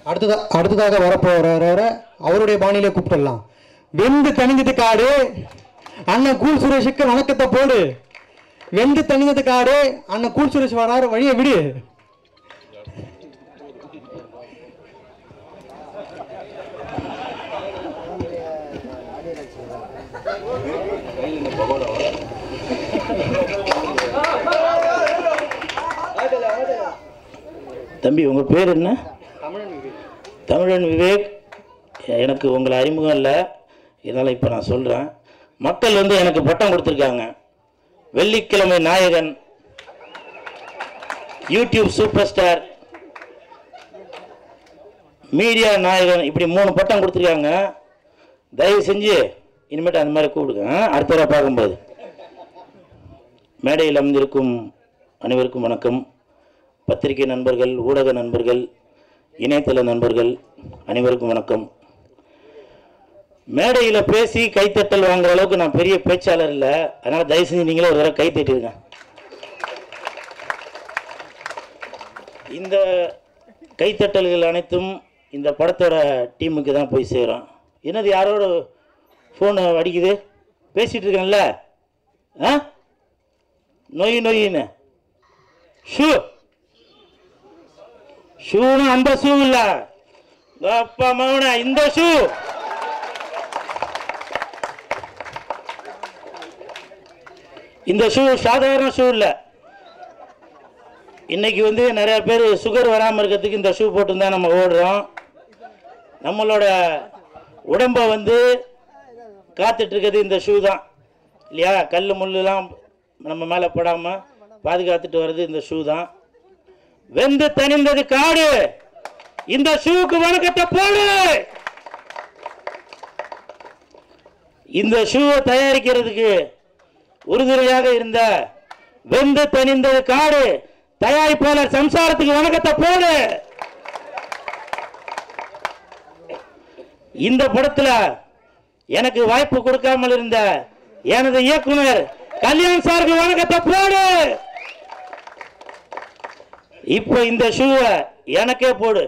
அடுத்ததா அடுத்ததாக வரப்போறவரை அவருடைய பாணியிலே கூப்பிட்டுடலாம் வெந்து தணிந்தது காடு அண்ணன் கூல் சுரேஷுக்கு வணக்கத்தை போடு வெந்து தணிந்தது காடு அண்ணன் கூல் சுரேஷ் வராரு வழியை விடு தம்பி உங்கள் பேர் என்ன தமிழன் விவேக் எனக்கு உங்களை அறிமுகம் இல்லை இதனால் இப்போ நான் சொல்கிறேன் மக்கள் வந்து எனக்கு பட்டம் கொடுத்துருக்காங்க வெள்ளிக்கிழமை நாயகன் யூடியூப் சூப்பர் ஸ்டார் மீடியா நாயகன் இப்படி மூணு பட்டம் கொடுத்துருக்காங்க தயவு செஞ்சு இனிமேட்டு அந்த மாதிரி கூப்பிடுங்க ஆ? அடுத்த தடவை பார்க்கும்போது மேடையில் அமர்ந்திருக்கும் அனைவருக்கும் வணக்கம் பத்திரிகை நண்பர்கள் ஊடக நண்பர்கள் இணையதள நண்பர்கள் அனைவருக்கும் வணக்கம் மேடையில் பேசி கைத்தட்டல் வாங்குற அளவுக்கு நான் பெரிய பேச்சாளர் இல்லை அதனால் தயவு செஞ்சு நீங்களே ஒரு தடவை கை தட்டிடுங்க இந்த கைத்தட்டல்கள் அனைத்தும் இந்த படத்தோட டீமுக்கு தான் போய் சேரும் என்னது யாரோட ஃபோனை அடிக்குது பேசிகிட்டு இருக்கேன்ல ஆ நொய் நொயின்னு ஷூ ஷூன்னு அந்த ஷூ இல்ல அப்பா மவன இந்த ஷூ இந்த ஷூ சாதாரண ஷூ இல்ல இன்னைக்கு வந்து நிறைய பேர் சுகர் வராமல் இருக்கிறதுக்கு இந்த ஷூ போட்டு தான் நம்ம ஓடுறோம் நம்மளோட உடம்பை வந்து காத்துட்டு இருக்கிறது இந்த ஷூ தான் இல்லையா கல் முள்ளுலாம் நம்ம மேலே படாமல் பாதுகாத்துட்டு வர்றது இந்த ஷூ தான் வெந்து தணிந்தது காடு இந்த ஷூக்கு வணக்கத்தை போடு இந்த ஷூவை தயாரிக்கிறதுக்கு உறுதுணையாக இருந்த வெந்து தணிந்தது காடு தயாரிப்பாளர் சம்சாரத்துக்கு வணக்கத்தை போடு இந்த படத்துல எனக்கு வாய்ப்பு கொடுக்காமல் இருந்த எனது இயக்குனர் கல்யாண் சாருக்கு வணக்கத்தை போடு இப்போ இந்த ஷூவை எனக்கே போடு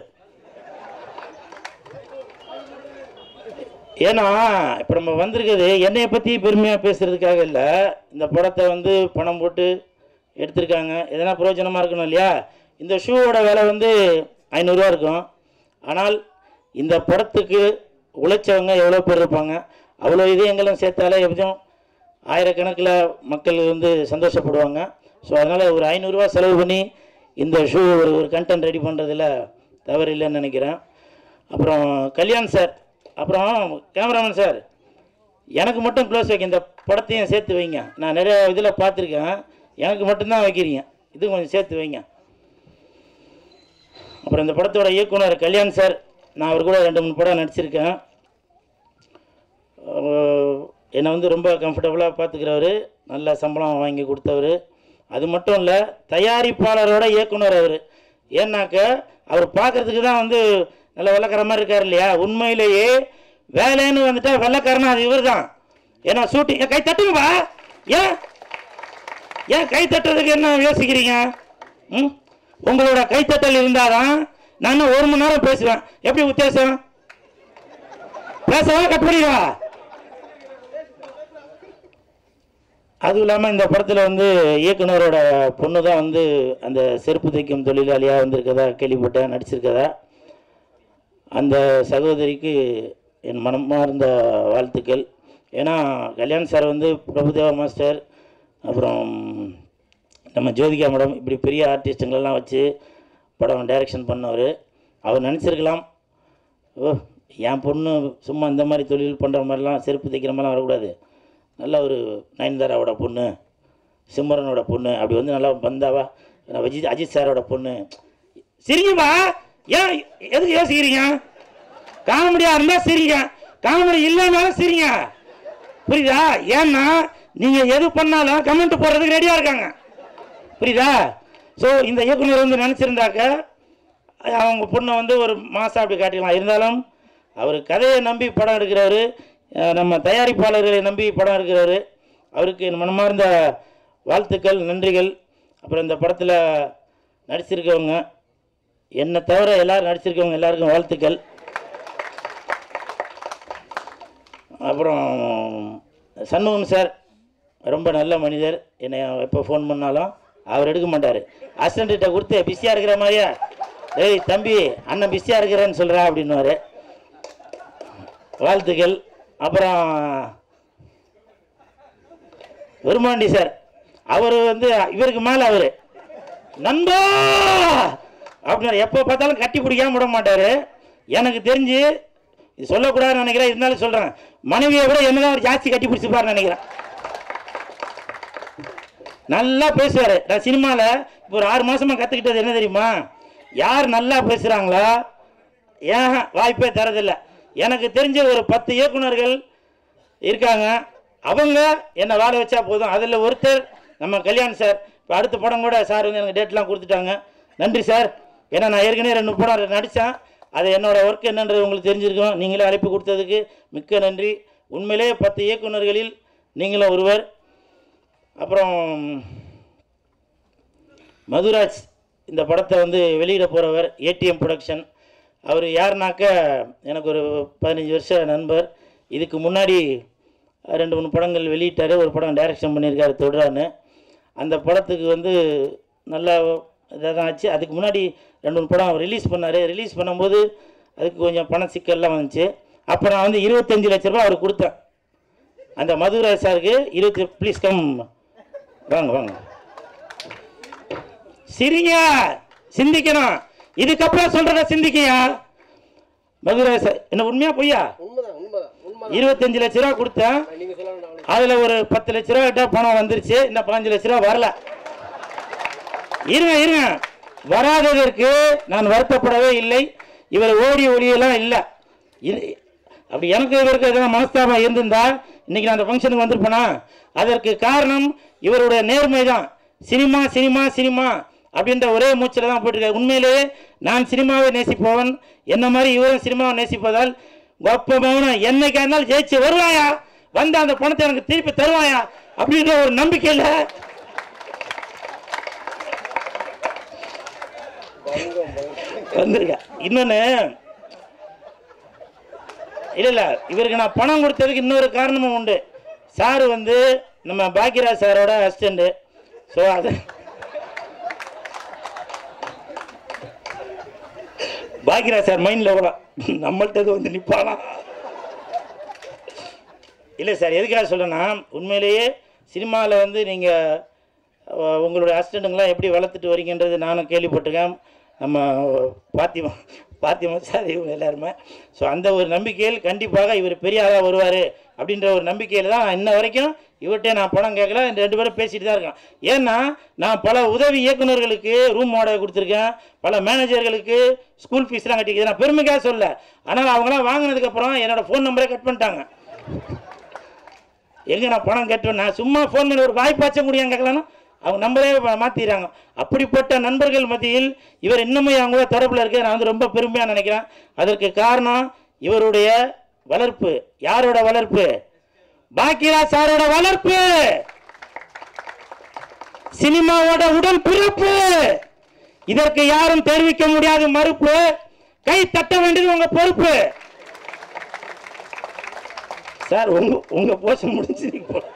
ஏன்னா இப்போ நம்ம வந்திருக்கிறது என்னைய பற்றி பெருமையாக பேசுறதுக்காக இல்லை இந்த படத்தை வந்து பணம் போட்டு எடுத்திருக்காங்க எதனா பிரயோஜனமாக இருக்கணும் இல்லையா இந்த ஷூவோட விலை வந்து ஐநூறுரூவா இருக்கும் ஆனால் இந்த படத்துக்கு உழைச்சவங்க எவ்வளோ பேர் இருப்பாங்க அவ்வளோ இது எங்களும் சேர்த்தாலே எப்படியும் ஆயிரக்கணக்கில் மக்கள் வந்து சந்தோஷப்படுவாங்க ஸோ அதனால் ஒரு ஐநூறுரூவா செலவு பண்ணி இந்த ஷூ ஒரு ஒரு கண்டென்ட் ரெடி பண்ணுறதுல தவறு இல்லைன்னு நினைக்கிறேன் அப்புறம் கல்யாண் சார் அப்புறம் கேமராமேன் சார் எனக்கு மட்டும் க்ளோஸ் வைக்க இந்த படத்தையும் சேர்த்து வைங்க நான் நிறைய இதில் பார்த்துருக்கேன் எனக்கு மட்டும்தான் வைக்கிறீங்க இது கொஞ்சம் சேர்த்து வைங்க அப்புறம் இந்த படத்தோட இயக்குனர் கல்யாண் சார் நான் அவர் கூட ரெண்டு மூணு படம் நடிச்சிருக்கேன் அஹ் என்னை வந்து ரொம்ப கம்ஃபர்டபுளாக பார்த்துக்கிறவர் நல்ல சம்பளம் வாங்கி கொடுத்தவர் அது மட்டும் இல்லை தயாரிப்பாளரோட இயக்குனர் அவர் ஏன்னாக்க அவர் பார்க்கறதுக்கு தான் வந்து நல்ல வெள்ளக்கார மாதிரி இருக்கார் இல்லையா உண்மையிலேயே வேலைன்னு வந்துட்டா வெள்ளக்காரனா அது இவர் தான் ஏன்னா ஷூட்டிங் கை தட்டுங்கப்பா ஏன் ஏன் கை தட்டுறதுக்கு என்ன யோசிக்கிறீங்க ம் உங்களோட கைத்தட்டல் இருந்தாதான் நான் இன்னும் ஒரு மணி நேரம் பேசுவேன் எப்படி உத்தேசம் பேசவா கட் பண்ணிடுவா அதுவும் இல்லாமல் இந்த படத்தில் வந்து இயக்குனரோட பொண்ணு தான் வந்து அந்த செருப்பு தைக்கும் தொழிலாளியாக வந்திருக்கதா கேள்விப்பட்டேன் நடிச்சிருக்கதா அந்த சகோதரிக்கு என் மனமார்ந்த வாழ்த்துக்கள் ஏன்னா கல்யாண் சார் வந்து பிரபுதேவா மாஸ்டர் அப்புறம் நம்ம ஜோதிகா மேடம் இப்படி பெரிய ஆர்டிஸ்ட்டுங்களெல்லாம் வச்சு படம் டைரக்ஷன் பண்ணவர் அவர் நினச்சிருக்கலாம் ஓ என் பொண்ணு சும்மா இந்த மாதிரி தொழில் பண்ணுற மாதிரிலாம் செருப்பு தைக்கிற மாதிரிலாம் வரக்கூடாது நல்ல ஒரு நயன்தாராவோட பொண்ணு சிம்ரனோட பொண்ணு அப்படி வந்து நல்லா வந்தாவா நான் விஜய் அஜித் சாரோட பொண்ணு சிரிங்கம்மா ஏன் எதுக்கு யோசிக்கிறீங்க காமெடியாக இருந்தால் சிரிங்க காமெடி இல்லைனாலும் சிரிங்க புரியுதா ஏன்னா நீங்கள் எது பண்ணாலும் கமெண்ட் போடுறதுக்கு ரெடியாக இருக்காங்க புரியுதா ஸோ இந்த இயக்குனர் வந்து நினச்சிருந்தாக்க அவங்க பொண்ணை வந்து ஒரு மாதம் அப்படி காட்டிக்கலாம் இருந்தாலும் அவர் கதையை நம்பி படம் எடுக்கிறாரு அஹ் நம்ம தயாரிப்பாளர்களை நம்பி படம் எடுக்கிறாரு அவருக்கு என் மனமார்ந்த வாழ்த்துக்கள் நன்றிகள் அப்புறம் இந்த படத்தில் நடிச்சிருக்கவங்க என்னை தவிர எல்லாரும் நடிச்சிருக்கவங்க எல்லாருக்கும் வாழ்த்துக்கள் அப்புறம் சண்முகம் சார் ரொம்ப நல்ல மனிதர் என்னை எப்போ ஃபோன் பண்ணாலும் அவர் எடுக்க மாட்டார் அசிஸ்டண்ட்டை கொடுத்து பிஸியாக இருக்கிற மாதிரியா ஏய் தம்பி அண்ணன் பிஸியாக இருக்கிறேன்னு சொல்கிறா அப்படின்னுவாரு வாழ்த்துக்கள் அப்புறம் வருமாண்டி சார் அவர் வந்து இவருக்கு மேலே அவர் நண்பா அப்படின்னாரு எப்போ பார்த்தாலும் கட்டி பிடிக்காம விட மாட்டார் எனக்கு தெரிஞ்சு இது சொல்லக்கூடாதுன்னு நினைக்கிறேன் இருந்தாலும் சொல்கிறேன் மனைவியை விட என்னதான் அவர் ஜாஸ்தி கட்டி பிடிச்சிப்பாருன்னு நினைக்கிறேன் நல்லா பேசுவார் நான் சினிமாவில் இப்போ ஒரு ஆறு மாதமாக கற்றுக்கிட்டது என்ன தெரியுமா யார் நல்லா பேசுகிறாங்களோ ஏன் வாய்ப்பே தரதில்ல எனக்கு தெரிஞ்ச ஒரு பத்து இயக்குனர்கள் இருக்காங்க அவங்க என்னை வாழ வச்சா போதும் அதில் ஒருத்தர் நம்ம கல்யாண் சார் இப்போ அடுத்த படம் கூட சார் வந்து எனக்கு டேட்லாம் கொடுத்துட்டாங்க நன்றி சார் ஏன்னா நான் ஏற்கனவே ரெண்டு படம் நடித்தேன் அது என்னோட ஒர்க் என்னன்றது உங்களுக்கு தெரிஞ்சிருக்கும் நீங்களே அழைப்பு கொடுத்ததுக்கு மிக்க நன்றி உண்மையிலே பத்து இயக்குனர்களில் நீங்களும் ஒருவர் அப்புறம் மதுராஜ் இந்த படத்தை வந்து வெளியிட போகிறவர் ஏடிஎம் ப்ரொடக்ஷன் அவர் யாருனாக்க எனக்கு ஒரு பதினஞ்சு வருஷ நண்பர் இதுக்கு முன்னாடி ரெண்டு மூணு படங்கள் வெளியிட்டார் ஒரு படம் டைரக்ஷன் பண்ணியிருக்காரு தொடரான்னு அந்த படத்துக்கு வந்து நல்லா இதாக தான் ஆச்சு அதுக்கு முன்னாடி ரெண்டு மூணு படம் ரிலீஸ் பண்ணார் ரிலீஸ் பண்ணும்போது அதுக்கு கொஞ்சம் பண சிக்கல்லாம் வந்துச்சு அப்போ நான் வந்து இருபத்தஞ்சு லட்ச ரூபா அவர் கொடுத்தேன் அந்த மதுராஜ் சாருக்கு இருபத்தி ப்ளீஸ் கம் வாங்க வாங்க சிரிங்க சிந்திக்கணும் இதுக்கப்புறம் சொல்றத சிந்திக்கையா மதுராஜ் சார் என்ன உண்மையா பொய்யா உண்மைதான் உண்மைதான் உண்மை இருபத்தஞ்சு லட்ச ரூபா கொடுத்தேன் நீங்க சொல்லணும் அதுல ஒரு பத்து லட்ச ரூபா கிட்ட பணம் வந்துருச்சு இன்னும் பதினஞ்சு லட்ச ரூபா வரல இருங்க இருங்க வராததற்கு நான் வருத்தப்படவே இல்லை இவர் ஓடி ஒளியெல்லாம் இல்லை இது அப்படி எனக்கு இவருக்கு எதனா மனஸ்தாபம் இருந்திருந்தா இன்னைக்கு நான் அந்த ஃபங்க்ஷனுக்கு வந்திருப்பேனா அதற்கு காரணம் இவருடைய நேர்மை தான் சினிமா சினிமா சினிமா அப்படின்ற ஒரே மூச்சில் தான் போயிட்டுருக்காரு உண்மையிலேயே நான் சினிமாவை நேசிப்பவன் என்ன மாதிரி இவரும் சினிமாவை நேசிப்பதால் கொப்ப மௌனம் என்னைக்கா இருந்தாலும் ஜெயிச்சு வருவாயா வந்து அந்த பணத்தை எனக்கு திருப்பி தருவாயா அப்படின்ற ஒரு நம்பிக்கையில் வந்திருக்கேன் இன்னொன்று இல்லை இல்லை இவருக்கு நான் பணம் கொடுத்ததுக்கு இன்னொரு காரணமும் உண்டு சார் வந்து நம்ம பாக்கியராஜ் சாரோட அசிஸ்டண்ட்டு ஸோ அது பாக்கியராஜ் சார் மைண்டில் கூட நம்மள்ட்ட வந்து நிற்பானா இல்லை சார் எதுக்காக சொல்கிறேன்னா உண்மையிலேயே சினிமாவில் வந்து நீங்கள் உங்களுடைய அசிஸ்டண்ட்டுங்களாம் எப்படி வளர்த்துட்டு வரீங்கன்றது நானும் கேள்விப்பட்டிருக்கேன் நம்ம பாத்திமா பாத்திமா சார் இவங்க எல்லாருமே ஸோ அந்த ஒரு நம்பிக்கையில் கண்டிப்பாக இவர் பெரிய ஆளாக வருவார் அப்படின்ற ஒரு நம்பிக்கையில் தான் இன்ன வரைக்கும் இவர்கிட்ட நான் பணம் கேட்கல இந்த ரெண்டு பேரும் பேசிட்டு தான் இருக்கேன் ஏன்னா நான் பல உதவி இயக்குனர்களுக்கு ரூம் வாடகை கொடுத்துருக்கேன் பல மேனேஜர்களுக்கு ஸ்கூல் ஃபீஸ்லாம் கட்டிக்கிறேன் நான் பெருமைக்காக சொல்ல ஆனால் அவங்களாம் வாங்கினதுக்கப்புறம் என்னோட ஃபோன் நம்பரே கட் பண்ணிட்டாங்க எங்கே நான் பணம் கேட்டேன் நான் சும்மா ஃபோன் பண்ணி ஒரு வாய்ப்பாச்ச முடியும் கேட்கலான்னா அவங்க நம்பரே மாற்றிடுறாங்க அப்படிப்பட்ட நண்பர்கள் மத்தியில் இவர் இன்னமும் அவங்க தரப்பில் இருக்க நான் வந்து ரொம்ப பெருமையாக நினைக்கிறேன் அதற்கு காரணம் இவருடைய வளர்ப்பு யாரோட வளர்ப்பு பாக்கியராஜ் சாரோட வளர்ப்பு சினிமாவோட உடல் பிறப்பு இதற்கு யாரும் தெரிவிக்க முடியாத மறுப்பு கை தட்ட வேண்டியது உங்க பொறுப்பு சார் உங்க உங்க போஷன் முடிஞ்சு நீங்க போ-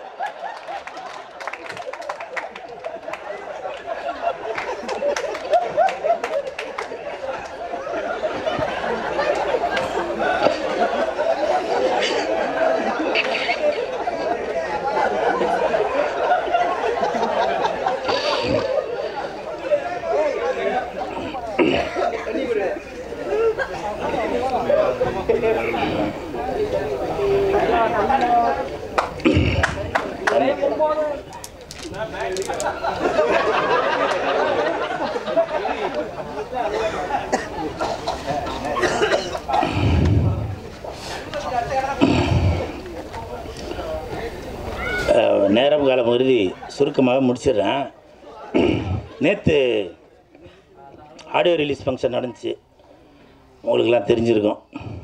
அஹ், நேரம் காலம் கருதி சுருக்கமாக முடிச்சிடுறேன் நேற்று ஆடியோ ரிலீஸ் ஃபங்க்ஷன் நடந்துச்சு உங்களுக்கெல்லாம் தெரிஞ்சிருக்கும்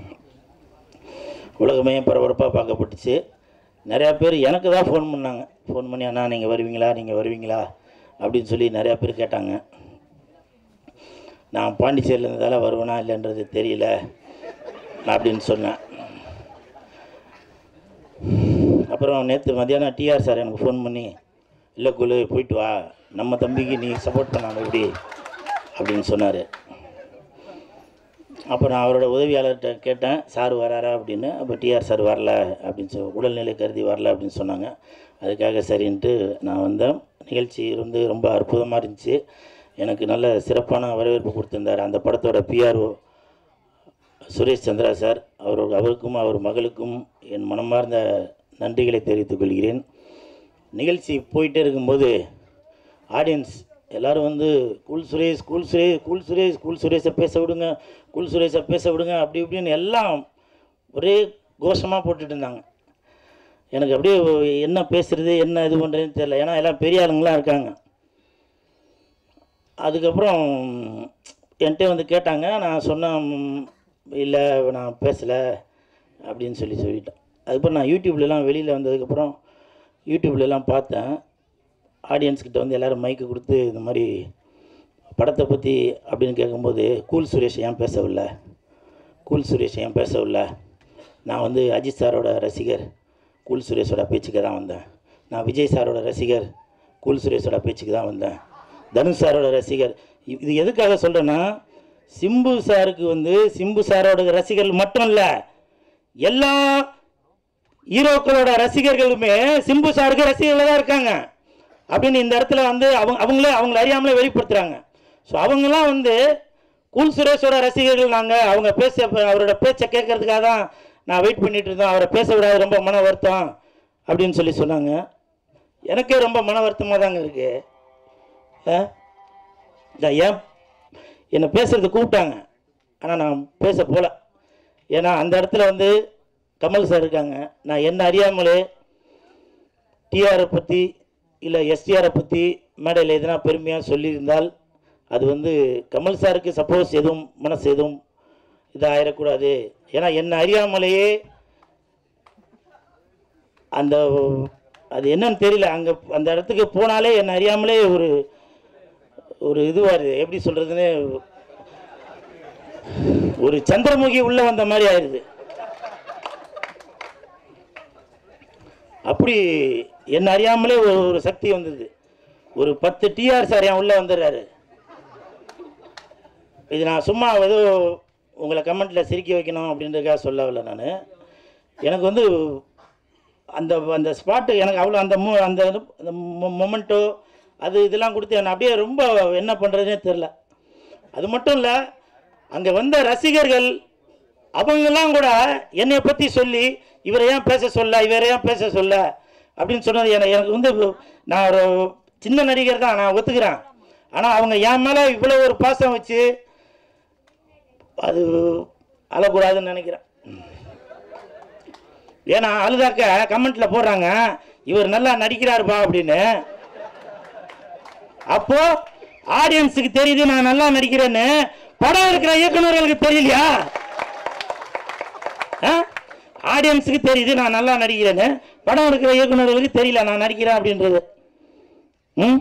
உலகமே பரபரப்பாக பார்க்கப்பட்டுச்சு நிறையா பேர் எனக்கு தான் ஃபோன் பண்ணாங்க ஃபோன் பண்ணி அண்ணா நீங்கள் வருவீங்களா நீங்கள் வருவீங்களா அப்படின்னு சொல்லி நிறையா பேர் கேட்டாங்க நான் பாண்டிச்சேரியில் இருந்ததால் வருவேனா இல்லைன்றது தெரியல அப்படின்னு சொன்னேன் அப்புறம் நேற்று மத்தியானம் டிஆர் சார் எனக்கு ஃபோன் பண்ணி இல்லை குழு போயிட்டு வா நம்ம தம்பிக்கு நீ சப்போர்ட் பண்ணாமல் எப்படி அப்படின்னு சொன்னார் அப்போ நான் அவரோட உதவியாளர்கிட்ட கேட்டேன் சார் வராரா அப்படின்னு அப்போ டிஆர் சார் வரல அப்படின்னு சொல்லி உடல்நிலை கருதி வரல அப்படின்னு சொன்னாங்க அதுக்காக சரின்ட்டு நான் வந்தேன் நிகழ்ச்சி வந்து ரொம்ப அற்புதமாக இருந்துச்சு எனக்கு நல்ல சிறப்பான வரவேற்பு கொடுத்துருந்தார் அந்த படத்தோட பிஆர்ஓ சுரேஷ் சந்திரா சார் அவரோட அவருக்கும் அவர் மகளுக்கும் என் மனமார்ந்த நன்றிகளை தெரிவித்துக் கொள்கிறேன் நிகழ்ச்சி போயிட்டே இருக்கும்போது ஆடியன்ஸ் எல்லாரும் வந்து cool Suresh cool Suresh cool Suresh cool சுரேஷை பேச விடுங்க கூல் சுரேஷை பேச விடுங்க அப்படி இப்படின்னு எல்லாம் ஒரே கோஷமாக போட்டுட்டு இருந்தாங்க எனக்கு அப்படியே என்ன பேசுறது என்ன இது பண்ணுறதுன்னு தெரியல ஏன்னா எல்லாம் பெரிய ஆளுங்களாம் இருக்காங்க அதுக்கப்புறம் என்கிட்ட வந்து கேட்டாங்க நான் சொன்னேன் "ம், இல்லை நான் பேசலை அப்படின்னு சொல்லி சொல்லிட்டேன் அதுக்கப்புறம் நான் யூடியூப்லலாம் வெளியில் வந்ததுக்கப்புறம் யூடியூப்லலாம் பார்த்தேன் ஆடியன்ஸ்கிட்ட வந்து எல்லோரும் மைக்கு கொடுத்து இந்த மாதிரி படத்தை பற்றி அப்படின்னு கேட்கும்போது கூல் சுரேஷ் ஏன் பேசவில்லை கூல் சுரேஷ் ஏன் பேசவில்லை நான் வந்து அஜித் சாரோட ரசிகர் கூல் சுரேஷோட பேச்சுக்கு தான் வந்தேன் நான் விஜய் சாரோட ரசிகர் கூல் சுரேஷோட பேச்சுக்கு தான் வந்தேன் தனுஷ் சாரோட ரசிகர் இ- இது எதுக்காக சொல்கிறேன்னா சிம்பு சாருக்கு வந்து சிம்பு சாரோட ரசிகர்கள் மட்டும் இல்லை எல்லா ஹீரோக்களோட ரசிகர்களுமே சிம்பு சாருக்கு ரசிகர்கள் தான் இருக்காங்க அப்படின்னு இந்த இடத்துல வந்து அவங்க அவங்களே அவங்கள அறியாமலே வெளிப்படுத்துகிறாங்க ஸோ அவங்கெல்லாம் வந்து கூல் சுரேஷோட ரசிகர்கள் நாங்கள் அவங்க பேச அவரோட பேச்சை கேட்கறதுக்காக தான் நான் வெயிட் பண்ணிட்டு இருந்தோம் அவரை பேச விடாது ரொம்ப மன வருத்தம் அப்படின்னு சொல்லி சொன்னாங்க எனக்கே ரொம்ப மன வருத்தமாக தாங்க இருக்கு ஆ? இதான் ஏன் என்னை பேசுறது கூப்பிட்டாங்க ஆனால் நான் பேச போகல ஏன்னா அந்த இடத்துல வந்து கமல் சார் இருக்காங்க நான் என்ன அறியாமலே டிஆரை பற்றி இல்லை எஸ்டிஆரை பற்றி மேடையில் எதனா பெருமையாக சொல்லியிருந்தால் அது வந்து கமல் சாருக்கு சப்போஸ் எதுவும் மனசு எதுவும் இதாகிடக்கூடாது ஏன்னா என்ன அறியாமலேயே அந்த அது என்னன்னு தெரியல அங்கே அந்த இடத்துக்கு போனாலே என்ன அறியாமலே ஒரு ஒரு இதுவாக எப்படி சொல்கிறதுன்னு ஒரு சந்திரமுகி உள்ளே வந்த மாதிரி ஆயிடுது அப்படி என்ன அறியாமலே ஒரு ஒரு சக்தி வந்தது ஒரு பத்து டிஆர் சார் என் உள்ளே வந்துடுறாரு இது நான் சும்மா ஏதோ உங்களை கமெண்ட்டில் சிரிக்க வைக்கணும் அப்படின்றதுக்காக சொல்லவில்லை நான் எனக்கு வந்து அந்த அந்த ஸ்பாட்டு எனக்கு அவ்வளோ அந்த மூ அந்த அந்த மொமெண்ட்டோ அது இதெல்லாம் கொடுத்து என்னை அப்படியே ரொம்ப என்ன பண்ணுறதுனே தெரில அது மட்டும் இல்லை அங்கே வந்த ரசிகர்கள் அவங்கெல்லாம் கூட என்னை பற்றி சொல்லி இவரை ஏன் பேச சொல்ல இவரை ஏன் பேச சொல்ல அப்படின்னு சொன்னது எனக்கு எனக்கு வந்து நான் ஒரு சின்ன நடிகர் தான் நான் ஒத்துக்கிறேன் ஆனால் அவங்க என் மேலே இவ்வளோ ஒரு பாசம் வச்சு அது அழக்கூடாதுன்னு நினைக்கிறேன் ஏன்னா அழுதாக்க கமெண்ட்ல போடுறாங்க இவர் நல்லா நடிக்கிறாருப்பா அப்படின்னு அப்போ ஆடியன்ஸுக்கு தெரியுது நான் நல்லா நடிக்கிறேன்னு படம் இருக்கிற இயக்குநர்களுக்கு தெரியலையா ஆடியன்ஸுக்கு தெரியுது நான் நல்லா நடிக்கிறேன்னு படம் இருக்கிற இயக்குநர்களுக்கு தெரியல நான் நடிக்கிறேன் அப்படின்றது ம்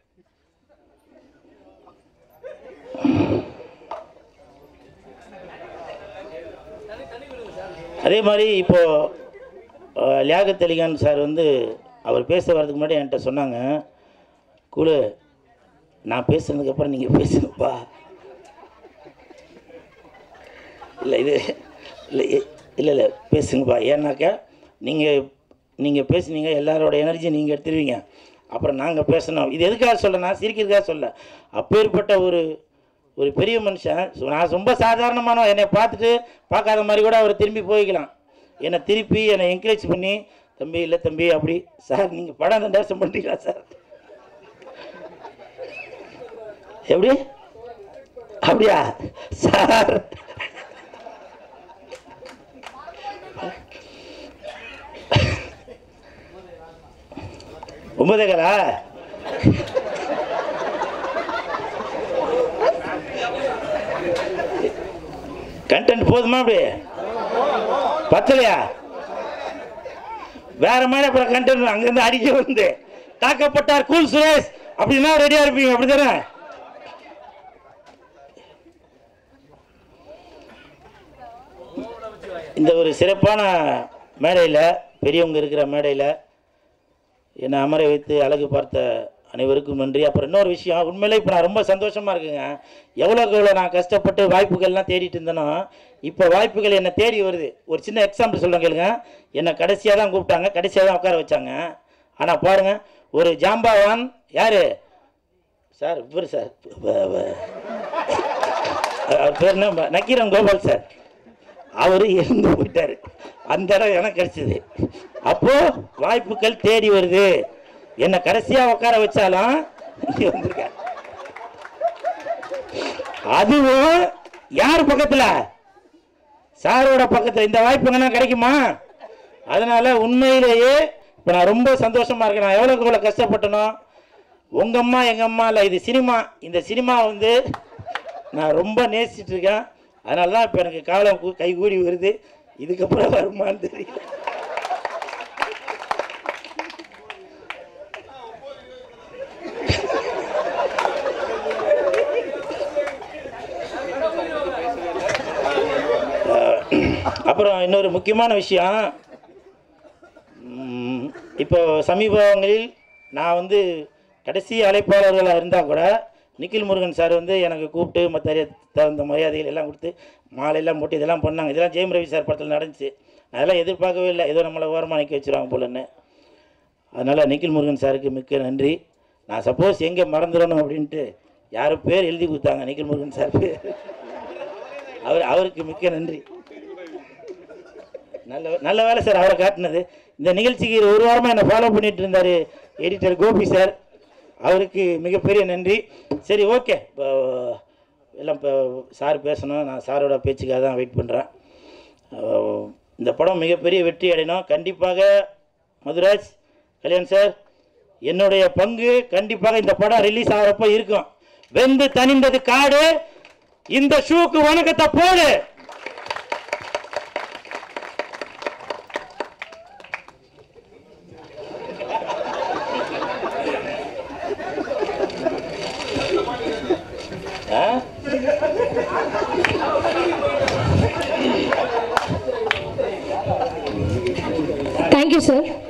அதே மாதிரி இப்போ அஹ், லியாகத் அலிகான் சார் வந்து அவர் பேச வர்றதுக்கு முன்னாடி என்கிட்ட சொன்னாங்க குழு நான் பேசுனதுக்கப்புறம் நீங்கள் பேசுங்கப்பா இல்லை இது இல்லை இ- இல்லை இல்லை பேசுங்கப்பா ஏன்னாக்கா நீங்கள் நீங்கள் பேசுனீங்க எல்லாரோட எனர்ஜி நீங்கள் எடுத்துருவீங்க அப்புறம் நாங்கள் பேசணும் இது எதுக்காக சொல்ல நான் சிரிக்கிறதுக்காக சொல்ல அப்பேற்பட்ட ஒரு ஒரு பெரிய மனுஷன் சு- நான் ரொம்ப சாதாரணமான என்னை பார்த்துட்டு பார்க்காத மாதிரி கூட அவர் திரும்பி போய்க்கலாம் என்னை திருப்பி என்னை என்கரேஜ் பண்ணி தம்பி இல்லை தம்பி அப்படி சார் நீங்கள் படம் தான் டேரக்ஷன் பண்ணுறீங்களா சார் எப்படி அப்படியா சார் ஒன்பதேகளா கண்டென்ட் போதுமா அப்படி பத்தலையா வேற மாதிரி அப்புறம் கண்டென்ட் அங்கிருந்து அடிக்க வந்து தாக்கப்பட்டார் கூல் சுரேஷ் அப்படின்னா ரெடியா இருப்பீங்க அப்படிதானே இந்த ஒரு சிறப்பான மேடையில் பெரியவங்க இருக்கிற மேடையில் என்னை அமர வைத்து அழகு பார்த்த அனைவருக்கும் நன்றி அப்புறம் இன்னொரு விஷயம் உண்மையிலே இப்போ நான் ரொம்ப சந்தோஷமாக இருக்குங்க எவ்வளோக்கு எவ்வளோ நான் கஷ்டப்பட்டு வாய்ப்புகள்லாம் தேடிட்டு இருந்தேனோ இப்போ வாய்ப்புகள் என்னை தேடி வருது ஒரு சின்ன எக்ஸாம்பிள் சொல்கிறேன் கேளுங்க என்னை கடைசியாக தான் கூப்பிட்டாங்க கடைசியாக தான் உட்கார வச்சாங்க ஆனால் பாருங்கள் ஒரு ஜாம்பாவான் யார் சார் இவர் சார் வ- வ- அவர் பேர் என்ன நக்கீரன் கோபால் சார் அவர் இறந்து போயிட்டார் அந்த இடம் எனக்கு கிடைச்சது அப்போ வாய்ப்புகள் தேடி வருது என்னை கடைசியாக உட்கார வச்சாலும் இங்கே வந்திருக்கேன் அதுவும் யார் பக்கத்தில் சாரோட பக்கத்தில் இந்த வாய்ப்பு எங்கன்னா கிடைக்குமா அதனால உண்மையிலேயே இப்போ நான் ரொம்ப சந்தோஷமா இருக்கேன் நான் எவ்வளோக்கு எவ்வளோ கஷ்டப்பட்டனோ உங்கள் அம்மா எங்கள் அம்மா இல்லை இது சினிமா இந்த சினிமா வந்து நான் ரொம்ப நேசிச்சிட்டு இருக்கேன் அதனால தான் இப்போ எனக்கு காலம் கூ- கைகூடி வருது இதுக்கப்புறம் வருமான்னு தெரியல அஹ், அப்புறம் இன்னொரு முக்கியமான விஷயம் ம், இப்போ சமீபங்களில் நான் வந்து கடைசி அழைப்பாளர்களாக இருந்தால் கூட நிக்கில் முருகன் சார் வந்து எனக்கு கூப்பிட்டு மற்ற தகுந்த மரியாதைகள் எல்லாம் கொடுத்து மாலையெல்லாம் போட்டு இதெல்லாம் பண்ணாங்க இதெல்லாம் ஜெயம் ரவி சார் படத்தில் நடந்துச்சு நான் அதெல்லாம் எதிர்பார்க்கவே இல்லை ஏதோ நம்மளை ஓரமாக நிற்க வச்சுருவாங்க போலன்னு அதனால் நிக்கில் முருகன் சாருக்கு மிக்க நன்றி நான் சப்போஸ் எங்கே மறந்துடணும் அப்படின்ட்டு யாரோ பேர் எழுதி கொடுத்தாங்க நிக்கில் முருகன் சார் பேர் அவர் அவருக்கு மிக்க நன்றி நல்ல நல்ல வேலை சார் அவரை காட்டினது இந்த நிகழ்ச்சிக்கு ஒரு வாரமாக என்னை ஃபாலோ பண்ணிட்டு இருந்தார் எடிட்டர் கோபி சார் அவருக்கு மிகப்பெரிய நன்றி சரி ஓகே இப்போ எல்லாம் இப்போ சார் பேசணும் நான் சாரோட பேச்சுக்காக தான் வெயிட் பண்ணுறேன் இந்த படம் மிகப்பெரிய வெற்றி அடையணும் கண்டிப்பாக மதுராஜ் கல்யாண் சார் என்னுடைய பங்கு கண்டிப்பாக இந்த படம் ரிலீஸ் ஆகிறப்ப இருக்கும் வெந்து தனிந்தது காடு இந்த ஷூக்கு வணக்கத்தை போடு ஆ? Thank you, sir.